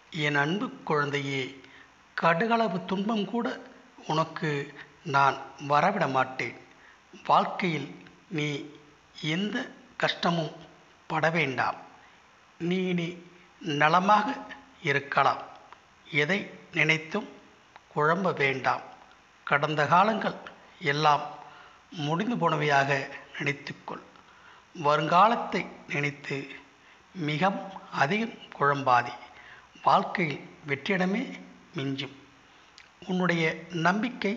என் அன்பு குழந்தையே கடுகளவு துன்பம் கூட உனக்கு நான் வரவிட மாட்டேன் வாழ்க்கையில் நீ எந்த கஷ்டமும் பட வேண்டாம் நீ நீ நலமாக இருக்கலாம் எதை நினைத்தும் குழம்ப வேண்டாம் கடந்த காலங்கள் எல்லாம் முடிந்து போனவையாக நினைத்துக்கொள் வருங்காலத்தை நினைத்து மிகவும் அதிகம் குழம்பாதே வாழ்க்கையில் வெற்றிடமே மிஞ்சும் உன்னுடைய நம்பிக்கை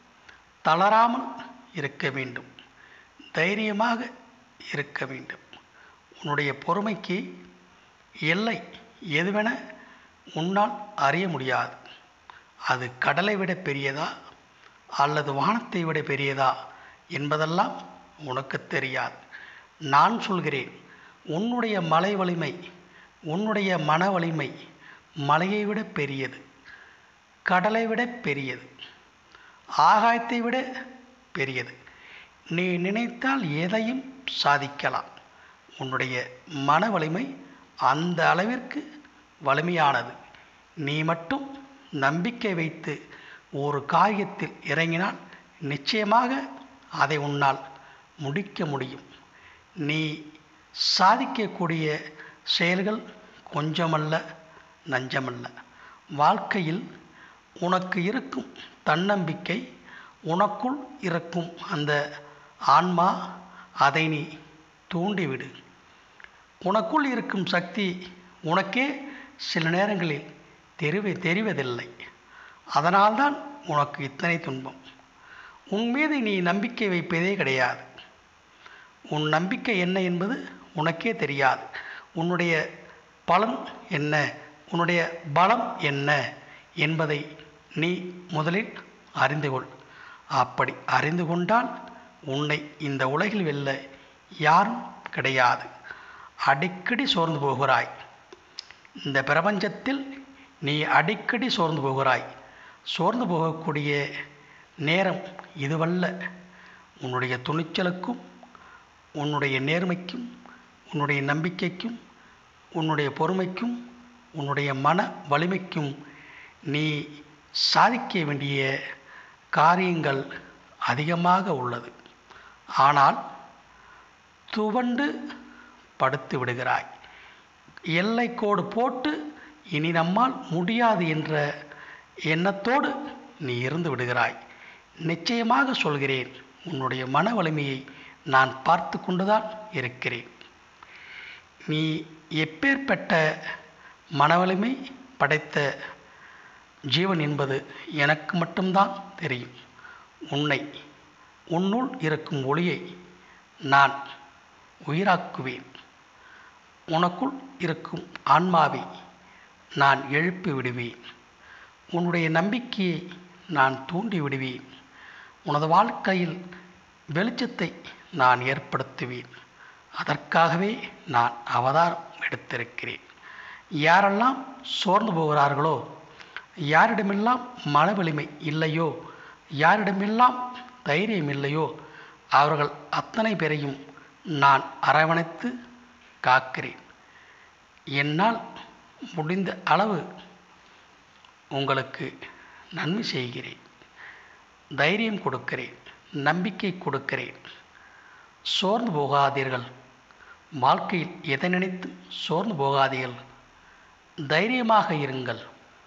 தளராமல் இருக்க வேண்டும் தைரியமாக இருக்க வேண்டும் உன்னுடைய பொறுமைக்கு எல்லை எதுவென உன்னால் அறிய முடியாது அது கடலை விட பெரியதா அல்லது வானத்தை விட பெரியதா என்பதெல்லாம் உனக்கு தெரியாது நான் சொல்கிறேன் உன்னுடைய மலை வலிமை உன்னுடைய மன வலிமை மலையை விட பெரியது கடலை விட பெரியது ஆகாயத்தை விட பெரியது நீ நினைத்தால் எதையும் சாதிக்கலாம் உன்னுடைய மன வலிமை அந்த அளவிற்கு வலிமையானது நீ மட்டும் நம்பிக்கை வைத்து ஒரு காரியத்தில் இறங்கினால் நிச்சயமாக அதை உன்னால் முடிக்க முடியும் நீ சாதிக்கக்கூடிய செயல்கள் கொஞ்சமல்ல நஞ்சமல்ல வாழ்க்கையில் உனக்கு இருக்கும் தன்னம்பிக்கை உனக்குள் இருக்கும் அந்த ஆன்மா அதை நீ தூண்டிவிடு உனக்குள் இருக்கும் சக்தி உனக்கே சில நேரங்களில் தெரிவி தெரிவதில்லை அதனால்தான் உனக்கு இத்தனை துன்பம் உன் மீது நீ நம்பிக்கை வைப்பதே கிடையாது உன் நம்பிக்கை என்ன என்பது உனக்கே தெரியாது உன்னுடைய பலன் என்ன உன்னுடைய பலம் என்ன என்பதை நீ முதலில் அறிந்து கொள் அப்படி அறிந்து கொண்டால் உன்னை இந்த உலகில் வெல்ல யாரும் கிடையாது அடிக்கடி சோர்ந்து போகிறாய் இந்த பிரபஞ்சத்தில் நீ அடிக்கடி சோர்ந்து போகிறாய் சோர்ந்து போகக்கூடிய நேரம் இதுவல்ல உன்னுடைய துணிச்சலுக்கும் உன்னுடைய நேர்மைக்கும் உன்னுடைய நம்பிக்கைக்கும் உன்னுடைய பொறுமைக்கும் உன்னுடைய மன வலிமைக்கும் நீ சாதிக்க வேண்டிய காரியங்கள் அதிகமாக உள்ளது ஆனால் துவண்டு படுத்து விடுகிறாய் எல்லைக்கோடு போட்டு இனி நம்மால் முடியாது என்ற எண்ணத்தோடு நீ இருந்து விடுகிறாய் நிச்சயமாக சொல்கிறேன் உன்னுடைய மன வலிமையை நான் பார்த்து கொண்டுதான் இருக்கிறேன் நீ எப்பேற்பட்ட மனவலிமை படைத்த ஜீவன் என்பது எனக்கு மட்டும்தான் தெரியும் உன்னை உன்னுள் இருக்கும் ஒளியை நான் உயிராக்குவேன் உனக்குள் இருக்கும் ஆன்மாவை நான் எழுப்பி விடுவேன் உன்னுடைய நம்பிக்கையை நான் தூண்டி விடுவேன் உனது வாழ்க்கையில் வெளிச்சத்தை நான் ஏற்படுத்துவேன் அதற்காகவே நான் அவதாரம் எடுத்திருக்கிறேன் யாரெல்லாம் சோர்ந்து போகிறார்களோ யாரிடமெல்லாம் மன வலிமை இல்லையோ யாரிடமெல்லாம் தைரியம் இல்லையோ அவர்கள் அத்தனை பேரையும் நான் அரவணைத்து காக்கிறேன் என்னால் முடிந்த அளவு உங்களுக்கு நன்மை செய்கிறேன் தைரியம் கொடுக்கிறேன் நம்பிக்கை கொடுக்கிறேன் சோர்ந்து போகாதீர்கள் வாழ்க்கையில் எதை நினைத்து சோர்ந்து போகாதீர்கள் தைரியமாக இருங்கள்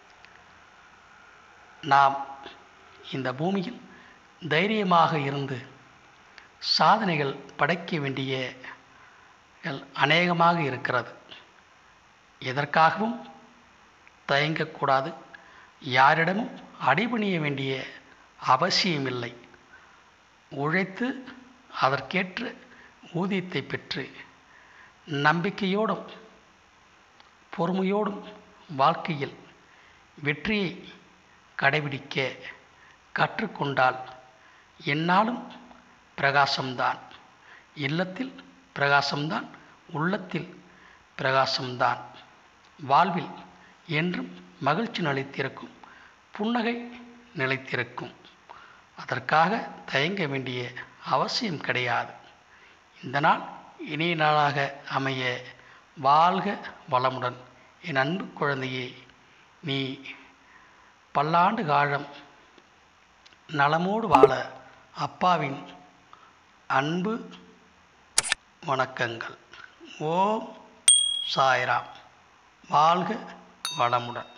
நாம் இந்த பூமியில் தைரியமாக இருந்து சாதனைகள் படைக்க வேண்டிய அநேகமாக இருக்கிறது எதற்காகவும் தயங்கக்கூடாது யாரிடமும் அடிபணிய வேண்டிய அவசியமில்லை உழைத்து அதற்கேற்ற ஊதியத்தை பெற்று நம்பிக்கையோடும் பொறுமையோடும் வாழ்க்கையில் வெற்றியை கடைபிடிக்க கற்றுக்கொண்டால் என்னாலும் பிரகாசம்தான் இல்லத்தில் பிரகாசம்தான் உள்ளத்தில் பிரகாசம்தான் வாழ்வில் என்றும் மகிழ்ச்சி நிலைத்திருக்கும் புன்னகை நிலைத்திருக்கும் அதற்காக தயங்க வேண்டிய அவசியம் கிடையாது இந்த நாள் இனிய நாளாக அமைய வாழ்க வளமுடன் என் அன்பு குழந்தையே நீ பல்லாண்டு காலம் நலமோடு வாழ அப்பாவின் அன்பு வணக்கங்கள் ஓம் சாய்ராம் வாழ்க வளமுடன்